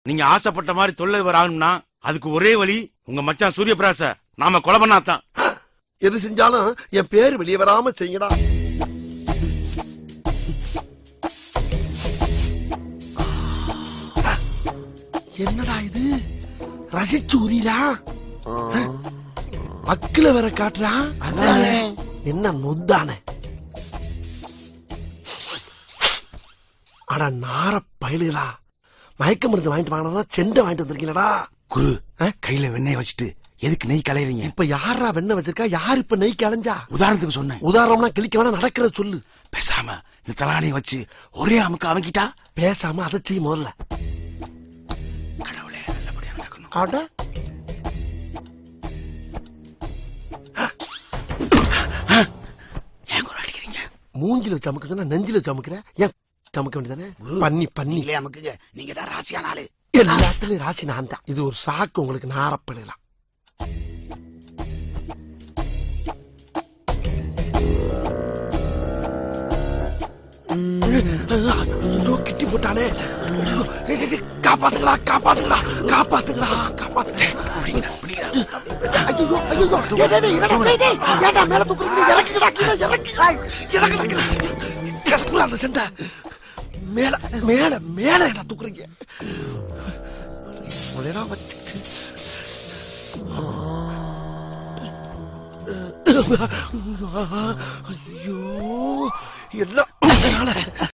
நீங்க ஆசைப்பட்ட மாதிரி தொழிலதிபர் ஆகணும்னா அதுக்கு ஒரே வழி உங்க மச்சான் சூரியபிராச நாம கொலை பண்ணாதான் எது செஞ்சாலும் என் பேர் வெளியே வராம செய்யடா என்னடா இது ரசிச்சு உரியரா அக்கில வேற காட்டுறான் அதானே என்ன நொந்தானே அட நார பயலுகளா மயக்க மருந்து வாங்கிட்டு வாங்கினா செண்டை வாங்கிட்டு வந்திருக்கீங்களா குரு கையில வெண்ணெய் வச்சுட்டு எதுக்கு நெய் கலையறீங்க இப்ப யாரா வெண்ணெய் வச்சிருக்கா யார் இப்ப நெய் கலைஞ்சா உதாரணத்துக்கு சொன்னேன் உதாரணம்னா கிளிக்க வேணா நடக்கிறத சொல்லு பேசாம இந்த தலானையை வச்சு ஒரே அமுக்கு அமைக்கிட்டா பேசாம அதை செய்ய முதல்ல கடவுளே நல்லபடியா நடக்கணும் அட ஏன் குரு அடிக்கிறீங்க மூஞ்சில வச்சு அமுக்க சொன்னா நெஞ்சில வச்சு அமுக்குற ஏன் அமுக்க வேண்டியதானே பண்ணி பண்ணி நீங்களே அமுக்குங்க நீங்க தான் ராசியான ஆளு எல்லாத்துலயும் ராசி நான் தான் இது ஒரு சாக்கு உங்களுக்கு நாரப்படலாம் ஐயோ கிட்டி போட்டானே ஐயோ, டேய், டேய், டேய், காப்பாத்துங்களா காப்பாத்துங்களா காப்பாத்துங்களா காப்பாத்துங்க ஐயோ ஐயோ டேய், டேய், டேய், என்னடா, டேய், டேய், ஏன்டா மேல தூக்குறீங்க இறக்குங்கடா கீழே இறக்குங்கடா இறக்குடா கீழே கிடக்குடா அந்த சண்டை மேல மேல மேல என்ன தூக்குறீங்க முளையரா வச்சுட்டு ஐயோ எல்லாம்